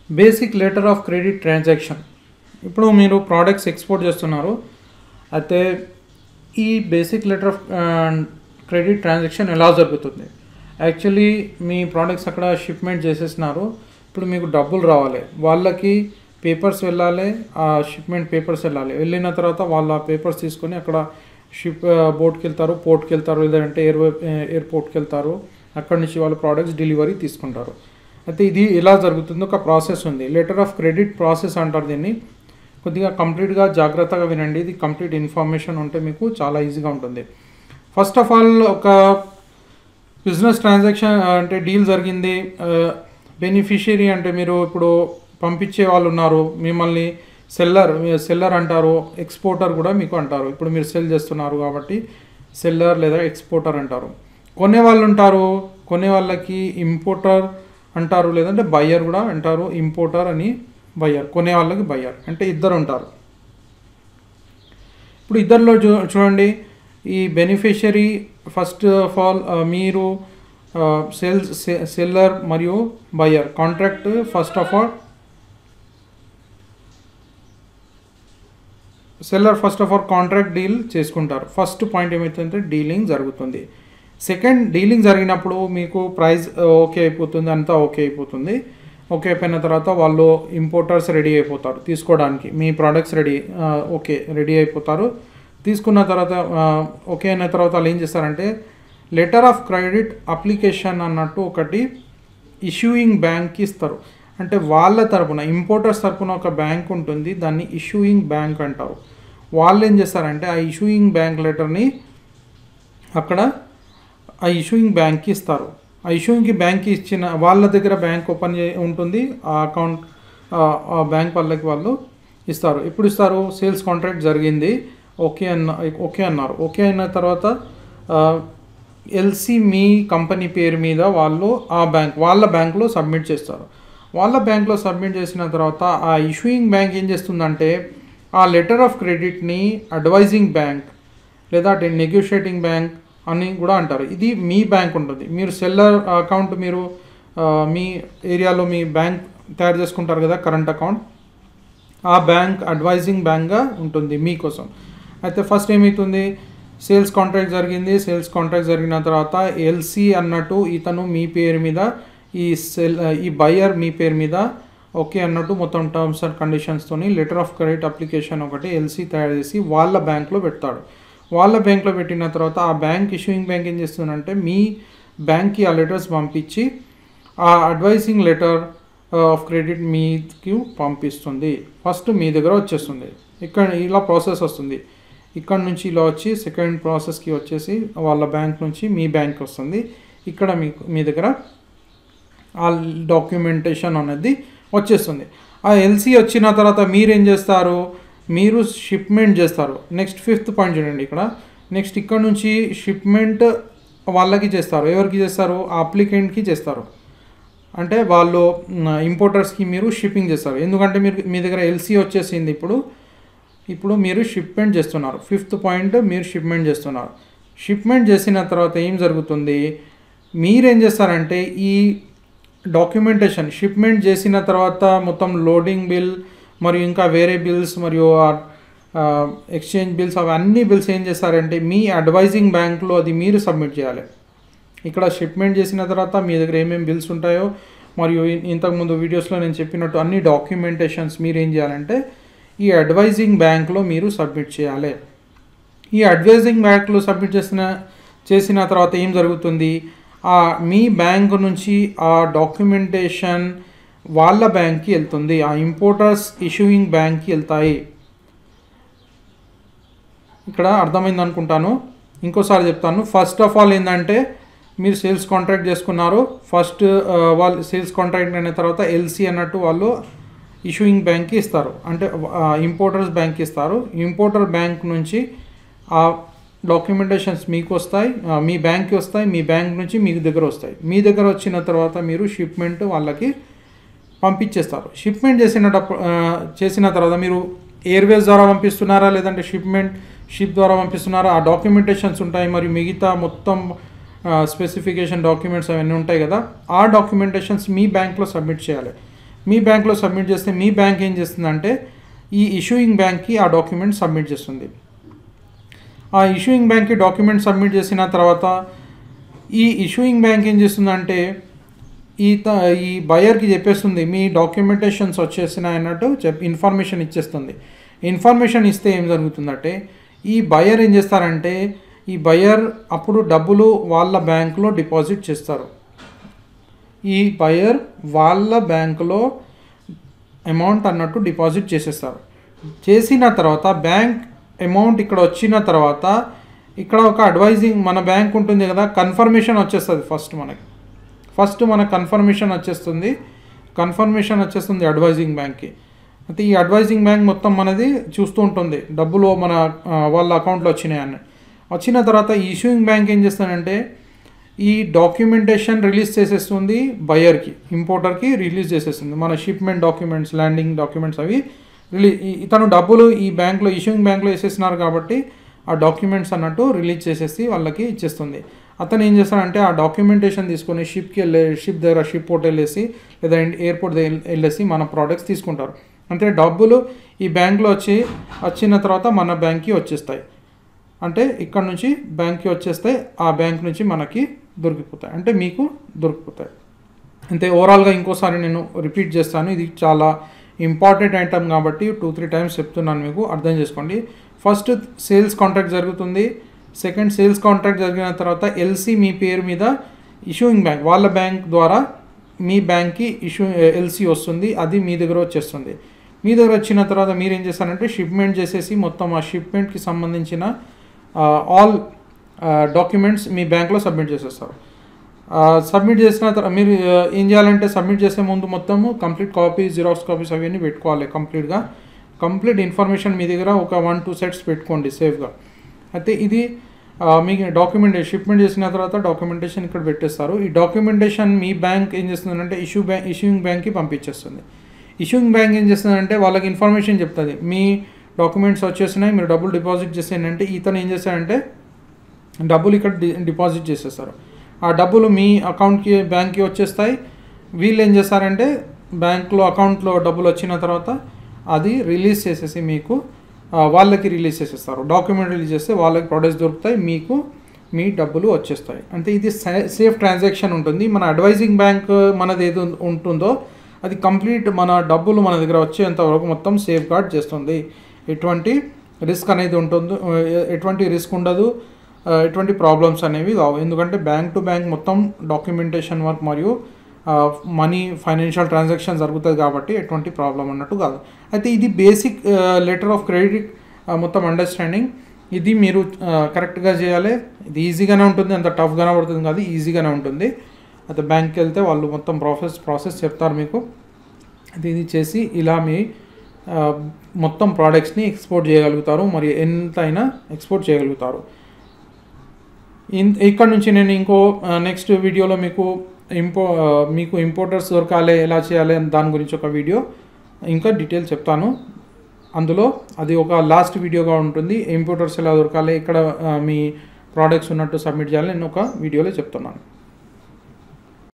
basic letter of credit transaction ఇప్పుడు మీరు products export చేస్తున్నారు అయితే ఈ basic letter of credit transaction ఎలా జరుగుతుంది యాక్చువల్లీ మీ ప్రోడక్ట్స్ అక్కడ షిప్మెంట్ చేసేసినారు ఇప్పుడు మీకు డబ్బులు రావాలి వాళ్ళకి పేపర్స్ వెళ్ళాలి ఆ షిప్మెంట్ పేపర్స్ వెళ్ళాలి వెళ్ళిన తర్వాత వాళ్ళు ఆ పేపర్స్ తీసుకొని అక్కడ షిప్ బోట్కి వెళ్తారు పోర్ట్కి వెళ్తారు లేదంటే ఎయిర్ ఎయిర్పోర్ట్కి వెళ్తారు అక్కడి నుంచి వాళ్ళ ప్రోడక్ట్స్ డెలివరీ తీసుకుంటారు అయితే ఇది ఎలా జరుగుతుందో ఒక ప్రాసెస్ ఉంది లెటర్ ఆఫ్ క్రెడిట్ ప్రాసెస్ అంటారు దీన్ని కొద్దిగా కంప్లీట్గా జాగ్రత్తగా వినండి ఇది కంప్లీట్ ఇన్ఫర్మేషన్ ఉంటే మీకు చాలా ఈజీగా ఉంటుంది ఫస్ట్ ఆఫ్ ఆల్ ఒక బిజినెస్ ట్రాన్సాక్షన్ అంటే డీల్ జరిగింది బెనిఫిషియరీ అంటే మీరు ఇప్పుడు పంపించే వాళ్ళు ఉన్నారు మిమ్మల్ని సెల్లర్ సెల్లర్ అంటారు ఎక్స్పోర్టర్ కూడా మీకు అంటారు ఇప్పుడు మీరు సెల్ చేస్తున్నారు కాబట్టి సెల్లర్ లేదా ఎక్స్పోర్టర్ అంటారు కొనే వాళ్ళు ఉంటారు కొనే వాళ్ళకి ఇంపోర్టర్ అంటారు లేదంటే బయ్యర్ కూడా అంటారు ఇంపోర్టర్ అని బయ్యర్ కొనే వాళ్ళకి బయ్యర్ అంటే ఇద్దరు ఉంటారు ఇప్పుడు ఇద్దరిలో చూ చూడండి ఈ బెనిఫిషరీ ఫస్ట్ ఆఫ్ ఆల్ మీరు సేల్స్ సెల్లర్ మరియు buyer contract first of all seller first of all contract deal చేసుకుంటారు ఫస్ట్ పాయింట్ ఏమవుతుందంటే డీలింగ్ జరుగుతుంది సెకండ్ డీలింగ్ జరిగినప్పుడు మీకు ప్రైస్ ఓకే అయిపోతుంది అంతా ఓకే అయిపోతుంది ఓకే అయిపోయిన తర్వాత వాళ్ళు ఇంపోర్టర్స్ రెడీ అయిపోతారు తీసుకోవడానికి మీ ప్రోడక్ట్స్ రెడీ ఓకే రెడీ అయిపోతారు తీసుకున్న తర్వాత ఓకే అయిన తర్వాత వాళ్ళు ఏం చేస్తారంటే లెటర్ ఆఫ్ క్రెడిట్ అప్లికేషన్ అన్నట్టు ఒకటి ఇష్యూయింగ్ బ్యాంక్కి ఇస్తారు అంటే వాళ్ళ తరపున ఇంపోర్టర్స్ తరపున ఒక బ్యాంక్ ఉంటుంది దాన్ని ఇష్యూయింగ్ బ్యాంక్ అంటారు వాళ్ళు ఏం చేస్తారంటే ఆ ఇష్యూయింగ్ బ్యాంక్ లెటర్ని అక్కడ ఆ ఇష్యూయింగ్ బ్యాంక్కి ఇస్తారు ఆ ఇష్యూయింగ్కి బ్యాంక్కి ఇచ్చిన వాళ్ళ దగ్గర బ్యాంక్ ఓపెన్ ఉంటుంది ఆ అకౌంట్ ఆ బ్యాంక్ వాళ్ళకి వాళ్ళు ఇస్తారు ఎప్పుడు ఇస్తారు సేల్స్ కాంట్రాక్ట్ జరిగింది ఓకే అన్న ఓకే అన్నారు ఓకే అయిన తర్వాత ఎల్సి మీ కంపెనీ పేరు మీద వాళ్ళు ఆ బ్యాంక్ వాళ్ళ బ్యాంక్లో సబ్మిట్ చేస్తారు వాళ్ళ బ్యాంక్లో సబ్మిట్ చేసిన తర్వాత ఆ ఇష్యూయింగ్ బ్యాంక్ ఏం చేస్తుందంటే ఆ లెటర్ ఆఫ్ క్రెడిట్ని అడ్వైజింగ్ బ్యాంక్ లేదా నెగోషియేటింగ్ బ్యాంక్ అని కూడా అంటారు ఇది మీ బ్యాంక్ ఉంటుంది మీరు సెల్లర్ అకౌంట్ మీరు మీ ఏరియాలో మీ బ్యాంక్ తయారు చేసుకుంటారు కదా కరెంట్ అకౌంట్ ఆ బ్యాంక్ అడ్వైజింగ్ బ్యాంక్గా ఉంటుంది మీకోసం అయితే ఫస్ట్ ఏమవుతుంది సేల్స్ కాంట్రాక్ట్ జరిగింది సేల్స్ కాంట్రాక్ట్ జరిగిన తర్వాత ఎల్సి అన్నట్టు ఇతను మీ పేరు మీద ఈ సెల్ ఈ బయర్ మీ పేరు మీద ఓకే అన్నట్టు మొత్తం టర్మ్స్ అండ్ కండిషన్స్తోని లెటర్ ఆఫ్ క్రెడిట్ అప్లికేషన్ ఒకటి ఎల్సి తయారు చేసి వాళ్ళ బ్యాంక్లో పెడతాడు వాళ్ళ బ్యాంక్లో పెట్టిన తర్వాత ఆ బ్యాంక్ ఇష్యూయింగ్ బ్యాంక్ ఏం చేస్తుందంటే మీ బ్యాంక్కి ఆ లెటర్స్ పంపించి ఆ అడ్వైజింగ్ లెటర్ ఆఫ్ క్రెడిట్ మీకు పంపిస్తుంది ఫస్ట్ మీ దగ్గర వచ్చేస్తుంది ఇక్కడ ఇలా ప్రాసెస్ వస్తుంది ఇక్కడ నుంచి ఇలా వచ్చి సెకండ్ ప్రాసెస్కి వచ్చేసి వాళ్ళ బ్యాంక్ నుంచి మీ బ్యాంక్ వస్తుంది ఇక్కడ మీకు మీ దగ్గర ఆ డాక్యుమెంటేషన్ అనేది వచ్చేస్తుంది ఆ ఎల్సీ వచ్చిన తర్వాత మీరు ఏం చేస్తారు మీరు షిప్మెంట్ చేస్తారు నెక్స్ట్ ఫిఫ్త్ పాయింట్ చూడండి ఇక్కడ నెక్స్ట్ ఇక్కడ నుంచి షిప్మెంట్ వాళ్ళకి చేస్తారు ఎవరికి చేస్తారు ఆ అప్లికెంట్కి చేస్తారు అంటే వాళ్ళు ఇంపోర్టర్స్కి మీరు షిప్పింగ్ చేస్తారు ఎందుకంటే మీరు మీ దగ్గర ఎల్సీ వచ్చేసింది ఇప్పుడు ఇప్పుడు మీరు షిప్మెంట్ చేస్తున్నారు ఫిఫ్త్ పాయింట్ మీరు షిప్మెంట్ చేస్తున్నారు షిప్మెంట్ చేసిన తర్వాత ఏం జరుగుతుంది మీరేం చేస్తారంటే ఈ డాక్యుమెంటేషన్ షిప్మెంట్ చేసిన తర్వాత మొత్తం లోడింగ్ బిల్ మరియు ఇంకా వేరే బిల్స్ మరియు ఎక్స్చేంజ్ బిల్స్ అవన్నీ బిల్స్ ఏం చేస్తారంటే మీ అడ్వైజింగ్ బ్యాంక్లో అది మీరు సబ్మిట్ చేయాలి ఇక్కడ షిప్మెంట్ చేసిన తర్వాత మీ దగ్గర ఏమేమి బిల్స్ ఉంటాయో మరియు ఇంతకుముందు వీడియోస్లో నేను చెప్పినట్టు అన్ని డాక్యుమెంటేషన్స్ మీరు ఏం చేయాలంటే ఈ అడ్వైజింగ్ బ్యాంక్లో మీరు సబ్మిట్ చేయాలి ఈ అడ్వైజింగ్ బ్యాంక్లో సబ్మిట్ చేసిన చేసిన తర్వాత ఏం జరుగుతుంది ఆ మీ బ్యాంక్ నుంచి ఆ డాక్యుమెంటేషన్ వాళ్ళ బ్యాంక్కి వెళ్తుంది ఆ ఇంపోర్టర్స్ ఇష్యూయింగ్ బ్యాంక్కి వెళ్తాయి ఇక్కడ అర్థమైంది అనుకుంటాను ఇంకోసారి చెప్తాను ఫస్ట్ ఆఫ్ ఆల్ ఏంటంటే మీరు సేల్స్ కాంట్రాక్ట్ చేసుకున్నారు ఫస్ట్ వాళ్ళు సేల్స్ కాంట్రాక్ట్ అయిన తర్వాత ఎల్సీ అన్నట్టు వాళ్ళు ఇష్యూయింగ్ బ్యాంక్కి ఇస్తారు అంటే ఇంపోర్టర్స్ బ్యాంక్కి ఇస్తారు ఇంపోర్టర్ బ్యాంక్ నుంచి ఆ డాక్యుమెంటేషన్స్ మీకు వస్తాయి మీ బ్యాంక్కి వస్తాయి మీ బ్యాంక్ నుంచి మీ దగ్గర వస్తాయి మీ దగ్గర వచ్చిన తర్వాత మీరు షిప్మెంట్ వాళ్ళకి పంపించేస్తారు షిప్మెంట్ చేసిన చేసిన తర్వాత మీరు ఎయిర్వేస్ ద్వారా పంపిస్తున్నారా లేదంటే షిప్మెంట్ షిప్ ద్వారా పంపిస్తున్నారా ఆ డాక్యుమెంటేషన్స్ ఉంటాయి మరియు మిగతా మొత్తం స్పెసిఫికేషన్ డాక్యుమెంట్స్ అవన్నీ ఉంటాయి కదా ఆ డాక్యుమెంటేషన్స్ మీ బ్యాంక్లో సబ్మిట్ చేయాలి మీ బ్యాంక్లో సబ్మిట్ చేస్తే మీ బ్యాంక్ ఏం చేస్తుందంటే ఈ ఇష్యూయింగ్ బ్యాంక్కి ఆ డాక్యుమెంట్ సబ్మిట్ చేస్తుంది ఆ ఇష్యూయింగ్ బ్యాంక్కి డాక్యుమెంట్ సబ్మిట్ చేసిన తర్వాత ఈ ఇష్యూయింగ్ బ్యాంక్ ఏం చేస్తుందంటే ఈ త ఈ బయర్కి చెప్పేస్తుంది మీ డాక్యుమెంటేషన్స్ వచ్చేసినాయి అన్నట్టు చెప్ ఇన్ఫర్మేషన్ ఇచ్చేస్తుంది ఇన్ఫర్మేషన్ ఇస్తే ఏం జరుగుతుందంటే ఈ బయర్ ఏం చేస్తారంటే ఈ బయర్ అప్పుడు డబ్బులు వాళ్ళ బ్యాంకులో డిపాజిట్ చేస్తారు ఈ బయర్ వాళ్ళ బ్యాంకులో అమౌంట్ అన్నట్టు డిపాజిట్ చేసేస్తారు చేసిన తర్వాత బ్యాంక్ అమౌంట్ ఇక్కడ వచ్చిన తర్వాత ఇక్కడ ఒక అడ్వైజింగ్ మన బ్యాంక్ ఉంటుంది కదా కన్ఫర్మేషన్ వచ్చేస్తుంది ఫస్ట్ మనకి ఫస్ట్ మన కన్ఫర్మేషన్ వచ్చేస్తుంది కన్ఫర్మేషన్ వచ్చేస్తుంది అడ్వైజింగ్ బ్యాంక్కి అయితే ఈ అడ్వైజింగ్ బ్యాంక్ మొత్తం మనది చూస్తూ ఉంటుంది డబ్బులు మన ఆ, వాళ్ళ అకౌంట్లో వచ్చినాయని వచ్చిన తర్వాత ఈ ఇష్యూయింగ్ బ్యాంక్ ఏం చేస్తానంటే ఈ డాక్యుమెంటేషన్ రిలీజ్ చేసేస్తుంది బయర్కి ఇంపోర్టర్కి రిలీజ్ చేసేస్తుంది మన షిప్మెంట్ డాక్యుమెంట్స్ ల్యాండింగ్ డాక్యుమెంట్స్ అవి రిలీ ఇతను డబ్బులు ఈ బ్యాంక్లో ఇష్యూయింగ్ బ్యాంక్లో వేసేసినారు కాబట్టి ఆ డాక్యుమెంట్స్ అన్నట్టు రిలీజ్ చేసేసి వాళ్ళకి ఇచ్చేస్తుంది అతను ఏం చేస్తాడంటే ఆ డాక్యుమెంటేషన్ తీసుకొని షిప్కి వెళ్ళే షిప్ దగ్గర షిప్ పోర్ట్ వెళ్ళేసి లేదా ఎయిర్పోర్ట్ దగ్గర వెళ్ళేసి మన ప్రోడక్ట్స్ తీసుకుంటారు అంటే డబ్బులు ఈ బ్యాంక్లో వచ్చి వచ్చిన తర్వాత మన బ్యాంక్కి వచ్చేస్తాయి అంటే ఇక్కడ నుంచి బ్యాంక్కి వచ్చేస్తే ఆ బ్యాంక్ నుంచి మనకి దొరికిపోతాయి అంటే మీకు దొరికిపోతాయి అంతే ఓవరాల్గా ఇంకోసారి నేను రిపీట్ చేస్తాను ఇది చాలా ఇంపార్టెంట్ ఐటమ్ కాబట్టి టూ త్రీ టైమ్స్ చెప్తున్నాను మీకు అర్థం చేసుకోండి ఫస్ట్ సేల్స్ కాంట్రాక్ట్ జరుగుతుంది సెకండ్ సేల్స్ కాంట్రాక్ట్ జరిగిన తర్వాత ఎల్సీ మీ పేరు మీద ఇష్యూయింగ్ బ్యాంక్ వాళ్ళ బ్యాంక్ ద్వారా మీ బ్యాంక్కి ఇష్యూ ఎల్సీ వస్తుంది అది మీ దగ్గర వచ్చేస్తుంది మీ దగ్గర వచ్చిన తర్వాత మీరు ఏం చేస్తారంటే షిప్మెంట్ చేసేసి మొత్తం ఆ షిప్మెంట్కి సంబంధించిన ఆల్ డాక్యుమెంట్స్ మీ బ్యాంక్లో సబ్మిట్ చేసేస్తారు సబ్మిట్ చేసిన తర్వాత మీరు ఆ, ఏం చేయాలంటే సబ్మిట్ చేసే ముందు మొత్తము కంప్లీట్ కాపీస్ జిరాక్స్ కాపీస్ అవన్నీ పెట్టుకోవాలి కంప్లీట్గా కంప్లీట్ ఇన్ఫర్మేషన్ మీ దగ్గర ఒక వన్ టూ సెట్స్ పెట్టుకోండి సేఫ్గా అయితే ఇది ఆ, మీకు డాక్యుమెంట్ షిప్మెంట్ చేసిన తర్వాత డాక్యుమెంటేషన్ ఇక్కడ పెట్టేస్తారు ఈ డాక్యుమెంటేషన్ మీ బ్యాంక్ ఏం చేస్తుందంటే ఇష్యూ బ్యాంక్ ఇష్యూయింగ్ బ్యాంక్కి పంపించేస్తుంది ఇష్యూయింగ్ బ్యాంక్ ఏం చేస్తుందంటే వాళ్ళకి ఇన్ఫర్మేషన్ చెప్తుంది మీ డాక్యుమెంట్స్ వచ్చేసినాయి మీరు డబ్బులు డిపాజిట్ చేసేయండి ఇతను ఏం చేశాడంటే డబ్బులు ఇక్కడ డి- డిపాజిట్ చేసేస్తారు ఆ డబ్బులు మీ అకౌంట్కి బ్యాంక్కి వచ్చేస్తాయి వీళ్ళు ఏం చేస్తారంటే బ్యాంక్లో అకౌంట్లో డబ్బులు వచ్చిన తర్వాత అది రిలీజ్ చేసేసి మీకు ఆ, వాళ్ళకి రిలీజ్ చేసేస్తారు డాక్యుమెంట్ రిలీజ్ చేస్తే వాళ్ళకి ప్రొడక్ట్స్ దొరుకుతాయి మీకు మీ డబ్బులు వచ్చేస్తాయి అంటే ఇది సే- సేఫ్ ట్రాన్సాక్షన్ ఉంటుంది మన అడ్వైజింగ్ బ్యాంక్ మనది ఏది ఉం- ఉంటుందో అది కంప్లీట్ మన డబ్బులు మన దగ్గర వచ్చేంత వరకు మొత్తం సేఫ్ గార్డ్ చేస్తుంది ఎటువంటి రిస్క్ అనేది ఉంటుంది ఎ- ఎటువంటి రిస్క్ ఉండదు ఆ, ఎటువంటి ప్రాబ్లమ్స్ అనేవి కావు ఎందుకంటే బ్యాంక్ టు బ్యాంక్ మొత్తం డాక్యుమెంటేషన్ వర్క్ మరియు మనీ ఫైనాన్షియల్ ట్రాన్సాక్షన్ జరుగుతుంది కాబట్టి ఎటువంటి ప్రాబ్లం అన్నట్టు కాదు అయితే ఇది బేసిక్ లెటర్ ఆఫ్ క్రెడిట్ మొత్తం అండర్స్టాండింగ్ ఇది మీరు కరెక్ట్గా చేయాలి ఇది ఈజీగానే ఉంటుంది అంత టఫ్గానే పడుతుంది కాదు ఈజీగానే ఉంటుంది అయితే బ్యాంక్కి వెళ్తే వాళ్ళు మొత్తం ప్రాసెస్ ప్రాసెస్ చెప్తారు మీకు అది ఇది చేసి ఇలా మీ ఆ, మొత్తం ప్రోడక్ట్స్ని ఎక్స్పోర్ట్ చేయగలుగుతారు మరియు ఎంతైనా ఎక్స్పోర్ట్ చేయగలుగుతారు ఇన్- ఇక్కడ నుంచి నేను ఇంకో నెక్స్ట్ వీడియోలో మీకు ఇంపో ఆ, మీకు ఇంపోర్టర్స్ దొరకాలి ఎలా చేయాలి అని దాని గురించి ఒక వీడియో ఇంకా డీటెయిల్ చెప్తాను అందులో అది ఒక లాస్ట్ వీడియోగా ఉంటుంది ఇంపోర్టర్స్ ఎలా దొరకాలి ఇక్కడ ఆ, మీ ప్రోడక్ట్స్ ఉన్నట్టు సబ్మిట్ చేయాలి నేను ఒక వీడియోలో చెప్తున్నాను